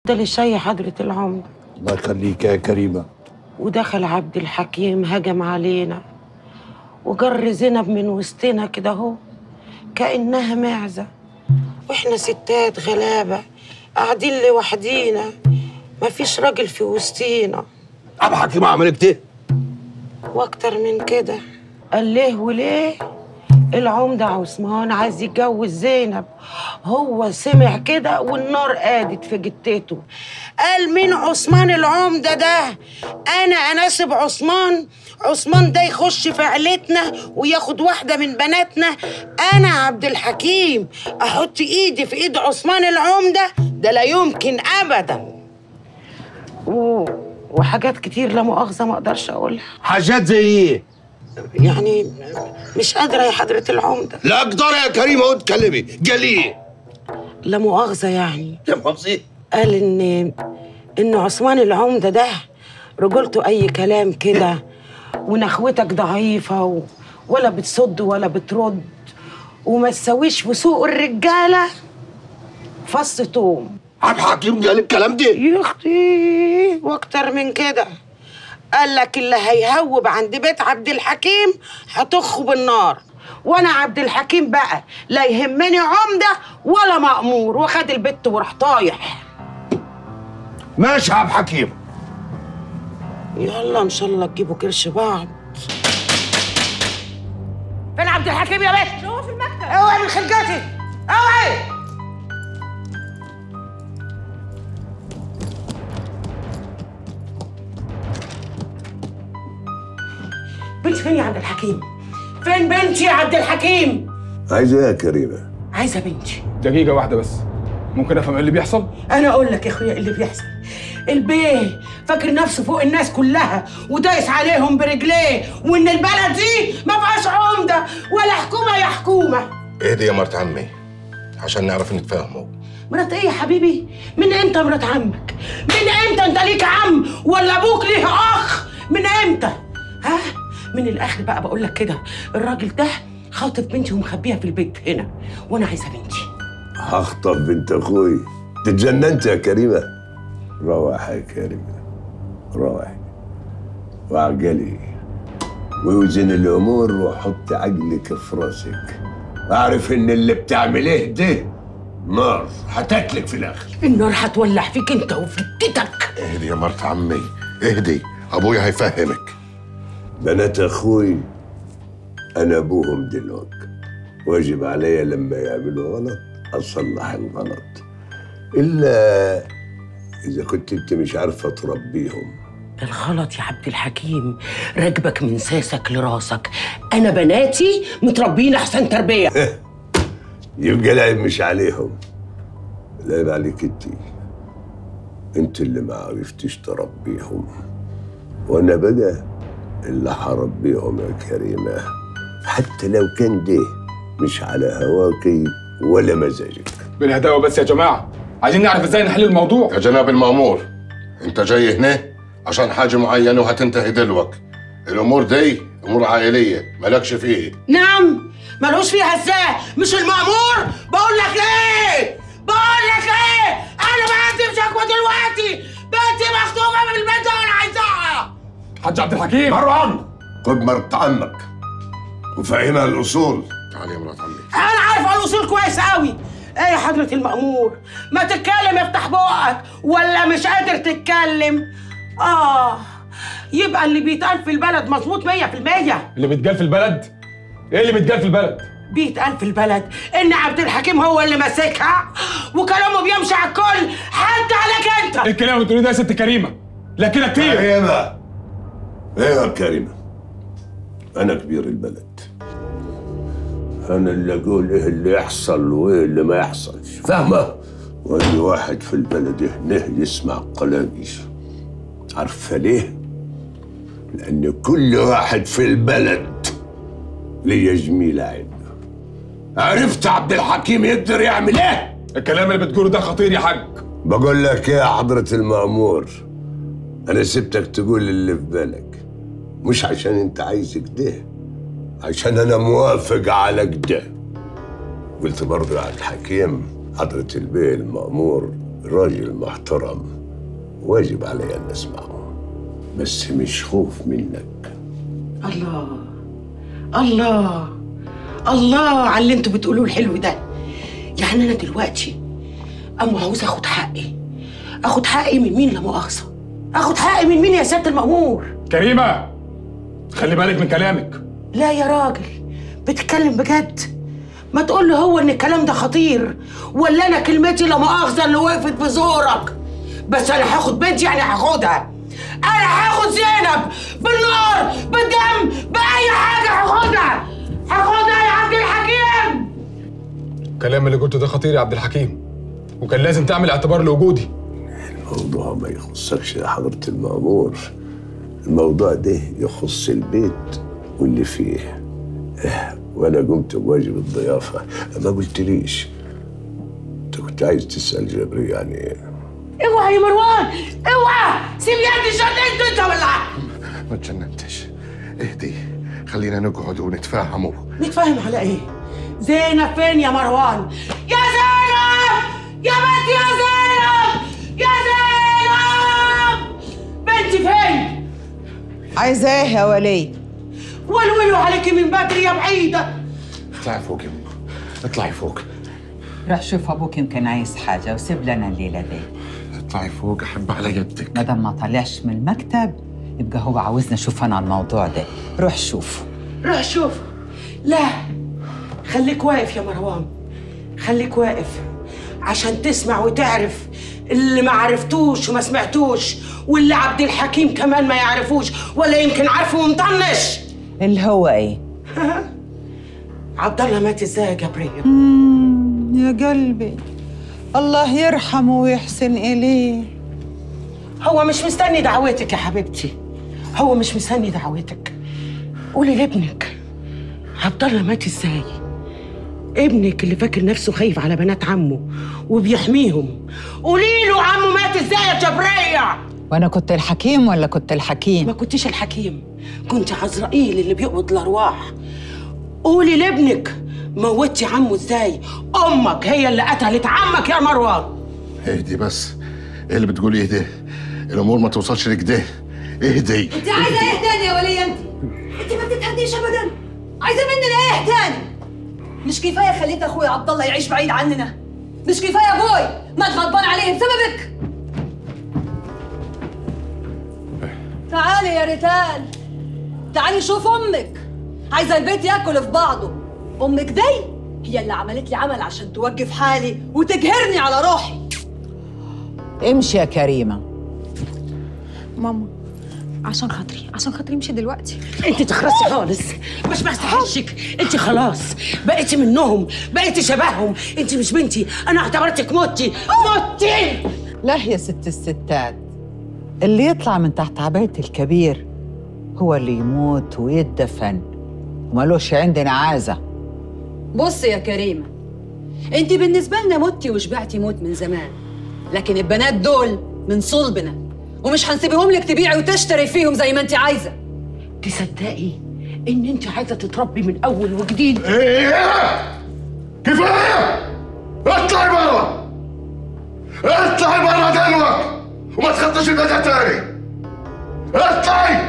ده للشاي حضرة العمدة الله يخليك يا كريمة ودخل عبد الحكيم هجم علينا وجر زينب من وسطنا كده اهو كأنها معزة واحنا ستات غلابة قاعدين لوحدينا مفيش راجل في وسطينا عبد الحكيم عمل كده واكتر من كده قال ليه وليه العمدة عثمان عايز يتجوز زينب هو سمع كده والنار قادت في جتته قال مين عثمان العمدة ده أنا أناسب عثمان عثمان ده يخش في عيلتنا وياخد واحدة من بناتنا أنا عبد الحكيم أحط إيدي في إيد عثمان العمدة ده لا يمكن أبدا و... وحاجات كتير لا مؤاخذة ما أقدرش أقولها حاجات زي ايه يعني مش قادرة يا حضرة العمدة لا اقدر يا كريمه وتكلمي قال ايه لا مؤاخذة يعني يا مؤاخذة قال إن إن عثمان العمدة ده رجولته أي كلام كده ونخوتك ضعيفة و... ولا بتصد ولا بترد وما تسويش في سوق الرجالة فص توم عبد الحكيم قال الكلام ده يا اختي واكتر من كده قال لك اللي هيهوب عند بيت عبد الحكيم هتخه بالنار وانا عبد الحكيم بقى لا يهمني عمده ولا مأمور وخد البت وراح طايح ماشي يا عبد الحكيم يلا ان شاء الله تجيبوا كرش بعض فين عبد الحكيم يا بنت؟ هو في المكتب اوعي من خلقتي اوعي بنتي فين يا عبد الحكيم؟ فين بنتي يا عبد الحكيم؟ عايزة ايه يا كريمة؟ عايزه بنتي دقيقة واحدة بس ممكن افهم ايه اللي بيحصل؟ انا اقول لك يا اخويا اللي بيحصل البيه فاكر نفسه فوق الناس كلها ودايس عليهم برجليه وان البلد دي ما فيهاش عمده ولا حكومه يا حكومه اهدي يا مرت عمي عشان نعرف نتفاهموا مرات ايه يا حبيبي من امتى مرات عمك من امتى انت ليك عم ولا ابوك ليه اخ من امتى ها من الاخر بقى بقول لك كده الراجل ده خاطف بنتي ومخبيها في البيت هنا وانا عايزه بنتي هخطف بنت اخوي تتجننت يا كريمة روح يا كريمة روح وعقلي ووزن الامور وحط عقلك في راسك اعرف ان اللي بتعمليه ده نار هتاكلك في الاخر النار هتولع فيك انت وفي جدتك اهدي يا مرت عمي اهدي ابويا هيفهمك بنات اخوي انا ابوهم دلوقتي واجب عليا لما يعملوا غلط اصلح الغلط الا اذا كنت انت مش عارفه تربيهم الغلط يا عبد الحكيم راكبك من ساسك لراسك انا بناتي متربيين احسن تربيه يبقى العيب مش عليهم العيب عليك انت انت اللي ما عرفتش تربيهم وانا بقى اللي هربيهم يا كريمه حتى لو كان ده مش على هواكي ولا مزاجك بالهداوة بس يا جماعة عايزين نعرف ازاي نحل الموضوع يا جناب المأمور انت جاي هنا عشان حاجة معينة وهتنتهي دلوك الامور دي امور عائلية مالكش فيه نعم ملوش فيها ازاي مش المأمور بقول لك ايه بقول لك ايه انا بقدم شكوى دلوقتي بنتي مخطوبه من البنت وانا عايزاها حاج عبد الحكيم مروان خد مرت عمك وفهمها الاصول تعالي يا مرات عمي انا عارفه الاصول كويس قوي ايه يا حضرة المأمور ما تتكلم افتح بقك ولا مش قادر تتكلم اه يبقى اللي بيتقال في البلد مظبوط مية في المية اللي بيتقال في البلد ايه اللي بيتقال في البلد؟ بيتقال في البلد ان عبد الحكيم هو اللي ماسكها وكلامه بيمشي على الكل حتى عليك انت ايه الكلام اللي بتقوليه ده يا ست كريمة؟ لا كده كتير كريمه ايه يا كريمه انا كبير البلد انا اللي اقول ايه اللي يحصل وايه اللي ما يحصلش فاهمه واي واحد في البلد هنا يسمع قلاقي عارفه ليه لان كل واحد في البلد ليه جميله عنده عرفت عبد الحكيم يقدر يعمل ايه الكلام اللي بتقوله ده خطير يا حاج بقول لك ايه يا حضرة المأمور أنا سبتك تقول اللي في بالك مش عشان أنت عايز كده عشان أنا موافق على كده قلت برضه يا عبد الحكيم حضرة البيه المأمور راجل محترم واجب علي أن أسمعه بس مش خوف منك الله الله الله على اللي انتوا بتقولوه الحلو ده يعني انا دلوقتي اما عاوز اخد حقي اخد حقي من مين لا مؤاخذه اخد حقي من مين يا سياده المامور كريمه خلي بالك من كلامك لا يا راجل بتتكلم بجد ما تقول له هو ان الكلام ده خطير ولا انا كلمتي لا مؤاخذه اللي وقفت بزورك بس انا هاخد بنتي يعني هاخدها انا هاخد زينب بالنار بالدم باي حاجه هاخدها هاخدها يا عبد الحكيم الكلام اللي قلته ده خطير يا عبد الحكيم وكان لازم تعمل اعتبار لوجودي الموضوع ما يخصكش يا حضرة المأمور الموضوع ده يخص البيت واللي فيه إيه، وانا قمت بواجب الضيافة ما قلتليش انت كنت عايز تسأل جبري يعني إيه؟ اوعى يا مروان اوعى سيب يدي شديد انت ولا ما تجننتش اهدي خلينا نقعد ونتفاهموا نتفاهم على ايه زينب فين يا مروان يا زينب يا بنتي يا زينب يا زينب بنتي فين عايزة ايه يا ولي؟ ولولوا عليكي من بدري يا بعيده اطلعي فوق يا أم. اطلعي فوق روح شوف ابوك يمكن عايز حاجة وسيب لنا الليلة دي اطلعي فوق احب على يدك ما دام ما طلعش من المكتب يبقى هو عاوزنا نشوف انا الموضوع ده روح شوف روح شوف لا خليك واقف يا مروان خليك واقف عشان تسمع وتعرف اللي ما عرفتوش وما سمعتوش واللي عبد الحكيم كمان ما يعرفوش ولا يمكن عارفه ومطنش اللي هو ايه؟ عبد الله مات ازاي يا جبريل يا قلبي الله يرحمه ويحسن إليه هو مش مستني دعوتك يا حبيبتي هو مش مستني دعوتك قولي لابنك عبد الله مات ازاي ابنك اللي فاكر نفسه خايف على بنات عمه وبيحميهم قولي له عمه مات ازاي يا جبريه وانا كنت الحكيم ولا كنت ما الحكيم؟ كنتش الحكيم كنت عزرائيل اللي بيقبض الارواح قولي لابنك موتي عمه ازاي امك هي اللي قتلت عمك يا مروان اهدي بس ايه اللي بتقولي اهدي الامور ما توصلش لكده اهدي انت عايزه ايه تاني يا وليه انت؟ انت ما بتتهديش ابدا عايزه مننا ايه تاني؟ مش كفايه خليت اخويا عبد الله يعيش بعيد عننا مش كفايه ابوي ما غضبان عليه بسببك تعالي يا ريتال تعالي شوف امك عايزه البيت ياكل في بعضه امك دي هي اللي عملت لي عمل عشان توقف حالي وتجهرني على روحي امشي يا كريمة ماما عشان خاطري عشان خاطري امشي دلوقتي انت تخرسي خالص مش بستحشك انت خلاص بقيتي منهم بقيتي شبههم انت مش بنتي انا اعتبرتك متي متي لا يا ست الستات اللي يطلع من تحت عباية الكبير هو اللي يموت ويدفن ومالوش عندنا عازة بص يا كريمة انت بالنسبة لنا متي وشبعتي موت من زمان لكن البنات دول من صلبنا ومش هنسيبهم لك تبيعي وتشتري فيهم زي ما انت عايزة تصدقي ان انت عايزه تتربي من اول وجديد ايه كفايه اطلعي برا اطلعي برا دلوك وما تخطش البيت تاني اطلعي